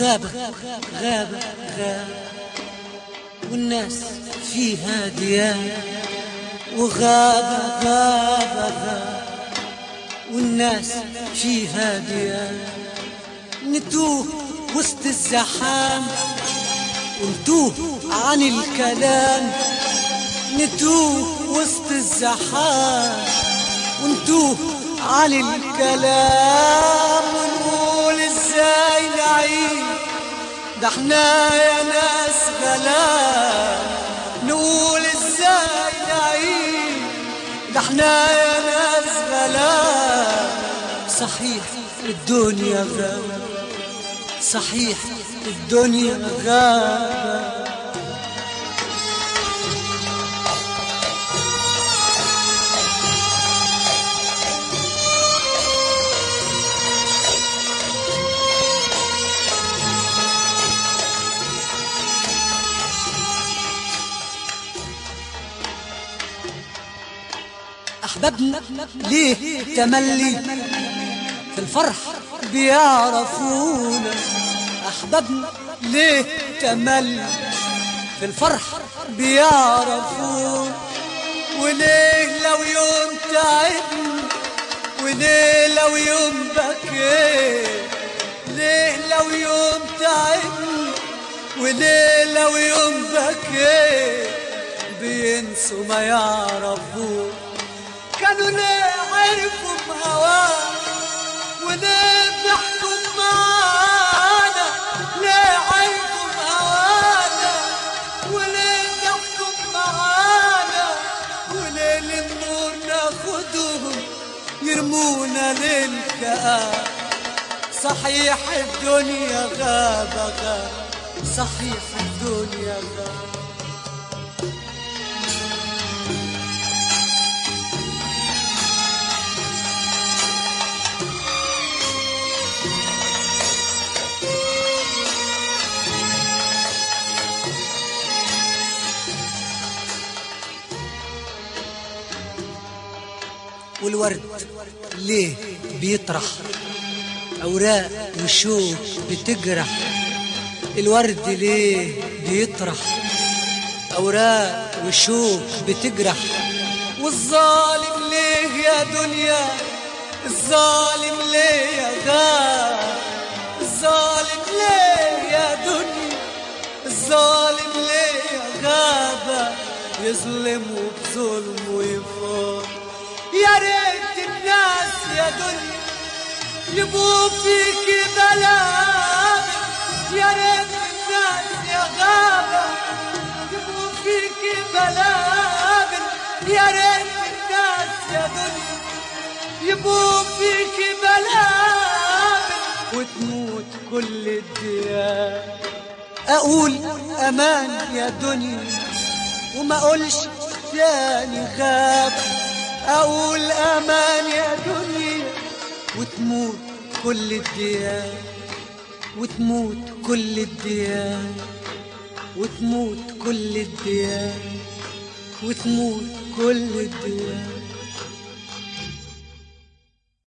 وغابة غابة غابة والناس فيها ديان وغابة غابة غابة والناس فيها ديان نتوه وسط الزحام ونتوه عن الكلام نتوه وسط الزحام ونتوه عن الكلام ونقول ازاي نعيش ده احنا يا ناس غلاب نقول ازاي نعيش ده احنا يا ناس غلاب صحيح الدنيا غابة صحيح الدنيا غابة أحبابنا ليه تملي في الفرح بيعرفونا أحبابنا ليه تملي في الفرح بيعرفونا وليه لو يوم تعبنا وليه لو يوم بكيت ليه لو يوم تعبنا وليه لو يوم بكيت بينسوا ما يعرفوه كانوا ليه عرفوا بهواه وليه ضحكوا معانا ليه عرفوا بهوانا وليه ضحكوا معانا وليه للنور ناخدهم يرمونا للكآب صحيح الدنيا غابة غابة صحيح الدنيا غابة والورد ليه بيطرح أوراق وشوك بتجرح الورد ليه بيطرح أوراق وشوك بتجرح والظالم ليه يا دنيا الظالم ليه يا غاب الظالم ليه يا دنيا الظالم ليه يا غابة يظلم وبظلمه يفوق يا ريت الناس يا دنيا يبقوا فيك بلاد يا ريت الناس يا غابة يبقوا فيك بلاد يا ريت الناس يا دنيا يبقوا فيك بلاد وتموت كل الديار أقول أمان يا دنيا وما أقولش تاني غاب أقول أمان يا دنيا وتموت كل الديار وتموت كل الديار وتموت كل الديار وتموت كل الديار